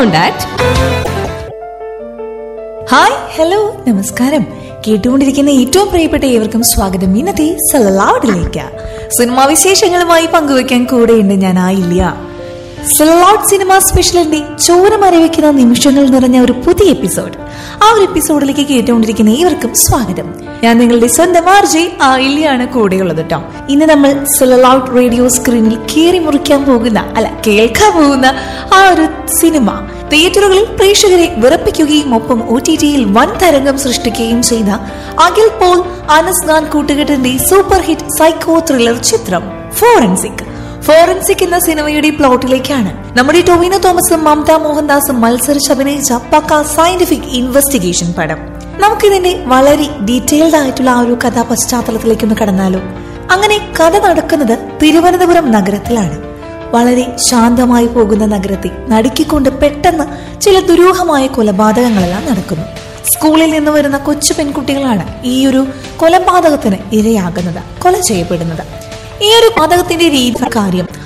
contact hi hello നമസ്കാരം കേട്ടുകൊണ്ടിരിക്കുന്ന ഏറ്റവും പ്രിയപ്പെട്ട ഏവർക്കും സ്വാഗതം ഇന്നത്തെ സലലാഡിലേക്ക് സിനിമാ വിശേഷങ്ങളുമായി പങ്കുവയ്ക്കാൻ കൂടെയുണ്ട് ഞാൻ ആയില്ല സലലാഡ് സിനിമ സ്പെഷ്യലിന്റെ ചോരം അറിയിക്കുന്ന നിമിഷങ്ങൾ നിറഞ്ഞ ഒരു പുതിയ എപ്പിസോഡ് ആ ഒരു എപ്പിസോഡിലേക്ക് കേട്ടുകൊണ്ടിരിക്കുന്ന ഏവർക്കും സ്വാഗതം ഞാൻ നിങ്ങളുടെ സ്വന്തം ആർജെ ആയില്യാണ് കൂടെയുള്ളത് കേട്ടോ ഇന്ന് നമ്മൾ സലലാഡ് റേഡിയോ സ്ക്രീനിൽ കീറി മുറിക്കാൻ പോകുന്ന അല്ല കേൾക്കാൻ പോകുന്ന ആ ഒരു സിനിമ തിയേറ്ററുകളിൽ പ്രേക്ഷകരെ വിറപ്പിക്കുകയും ഒപ്പം ഒ ടി ടിയിൽ വൻ തരംഗം സൃഷ്ടിക്കുകയും ചെയ്ത അഖിൽ പോൾ അനസ് ഖാൻ കൂട്ടുകെട്ടിന്റെ സൂപ്പർ ഹിറ്റ് സൈക്കോ ത്രില്ലർ ചിത്രം ഫോറൻസിക് ഫോറൻസിക് എന്ന സിനിമയുടെ പ്ലോട്ടിലേക്കാണ് നമ്മുടെ ടൊവിനോ തോമസും മമത മോഹൻദാസും മത്സരിച്ച് അഭിനയിച്ച പക്ക സയന്റിഫിക് ഇൻവെസ്റ്റിഗേഷൻ പടം നമുക്കിതിന്റെ വളരെ ഡീറ്റെയിൽഡ് ആയിട്ടുള്ള ആ ഒരു കഥാ പശ്ചാത്തലത്തിലേക്ക് ഒന്ന് കടന്നാലോ അങ്ങനെ കഥ നടക്കുന്നത് തിരുവനന്തപുരം നഗരത്തിലാണ് വളരെ ശാന്തമായി പോകുന്ന നഗരത്തെ നടുക്കിക്കൊണ്ട് പെട്ടെന്ന് ചില ദുരൂഹമായ കൊലപാതകങ്ങളെല്ലാം നടക്കുന്നു സ്കൂളിൽ നിന്ന് വരുന്ന കൊച്ചു പെൺകുട്ടികളാണ് ഈ ഒരു കൊലപാതകത്തിന് ഇരയാകുന്നത് കൊല ചെയ്യപ്പെടുന്നത് ഈ ഒരു പാതകത്തിന്റെ രീതി കാര്യം